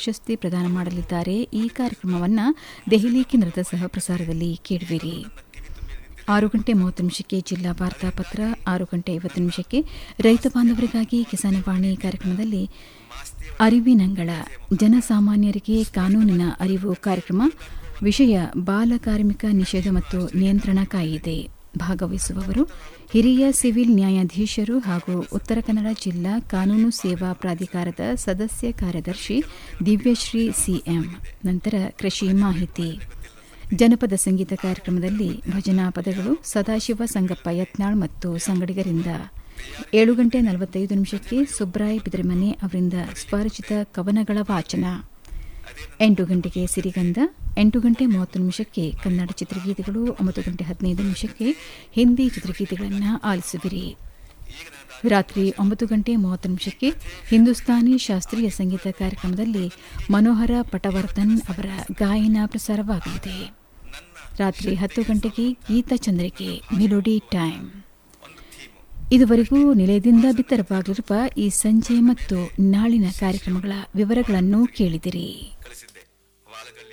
ಪ್ರಶಸ್ತಿ ಪ್ರದಾನ ಮಾಡಲಿದ್ದಾರೆ ಈ ಕಾರ್ಯಕ್ರಮವನ್ನು ದೆಹಲಿ ಕೇಂದ್ರದ ಸಹ ಪ್ರಸಾರದಲ್ಲಿ ಕೇಳುವಿರಿ ಆರು ಗಂಟೆ ಮೂವತ್ತು ನಿಮಿಷಕ್ಕೆ ಜಿಲ್ಲಾ ವಾರ್ತಾ ಪತ್ರ ಆರು ಗಂಟೆ ಐವತ್ತು ನಿಮಿಷಕ್ಕೆ ರೈತ ಬಾಂಧವರಿಗಾಗಿ ಕಿಸಾನವಾಣಿ ಕಾರ್ಯಕ್ರಮದಲ್ಲಿ ಅರಿವಿನಂಗಳ ಜನಸಾಮಾನ್ಯರಿಗೆ ಕಾನೂನಿನ ಅರಿವು ಕಾರ್ಯಕ್ರಮ ವಿಷಯ ಬಾಲ ಕಾರ್ಮಿಕ ನಿಷೇಧ ಮತ್ತು ನಿಯಂತ್ರಣ ಕಾಯಿದೆ ಭಾಗವಹಿಸುವವರು ಹಿರಿಯ ಸಿವಿಲ್ ನ್ಯಾಯಾಧೀಶರು ಹಾಗೂ ಉತ್ತರ ಕನ್ನಡ ಜಿಲ್ಲಾ ಕಾನೂನು ಸೇವಾ ಪ್ರಾಧಿಕಾರದ ಸದಸ್ಯ ಕಾರ್ಯದರ್ಶಿ ದಿವ್ಯಶ್ರೀ ಸಿಎಂ ನಂತರ ಕೃಷಿ ಮಾಹಿತಿ ಜನಪದ ಸಂಗೀತ ಕಾರ್ಯಕ್ರಮದಲ್ಲಿ ಭಜನಾ ಪದಗಳು ಸದಾಶಿವ ಸಂಗಪ್ಪ ಯತ್ನಾಳ್ ಮತ್ತು ಸಂಗಡಿಗರಿಂದ ಏಳು ಗಂಟೆ ನಲವತ್ತೈದು ನಿಮಿಷಕ್ಕೆ ಸುಬ್ರಾಯ್ ಬಿದ್ರಮನೆ ಅವರಿಂದ ಸ್ವರಚಿತ ಕವನಗಳ ವಾಚನ ಎಂಟು ಗಂಟೆಗೆ ಸಿರಿಗಂಧ ಎಂಟು ಗಂಟೆ ಮೂವತ್ತು ನಿಮಿಷಕ್ಕೆ ಕನ್ನಡ ಚಿತ್ರಗೀತೆಗಳು ಒಂಬತ್ತು ಗಂಟೆ ಹದಿನೈದು ನಿಮಿಷಕ್ಕೆ ಹಿಂದಿ ಚಿತ್ರಗೀತೆಗಳನ್ನು ಆಲಿಸುವಿರಿ ರಾತ್ರಿ ಒಂಬತ್ತು ಗಂಟೆ ಮೂವತ್ತು ನಿಮಿಷಕ್ಕೆ ಹಿಂದೂಸ್ತಾನಿ ಶಾಸ್ತ್ರೀಯ ಸಂಗೀತ ಕಾರ್ಯಕ್ರಮದಲ್ಲಿ ಮನೋಹರ ಪಟವರ್ಧನ್ ಅವರ ಗಾಯನ ಪ್ರಸಾರವಾಗಲಿದೆ ರಾತ್ರಿ ಹತ್ತು ಗಂಟೆಗೆ ಗೀತಚಂದ್ರಿಕೆ ಮೆಲೋಡಿ ಟೈಮ್ ಇದುವರೆಗೂ ನಿಲಯದಿಂದ ಬಿತ್ತರವಾಗಲಿರುವ ಈ ಸಂಜೆ ಮತ್ತು ನಾಳಿನ ಕಾರ್ಯಕ್ರಮಗಳ ವಿವರಗಳನ್ನು ಕೇಳಿದಿರಿ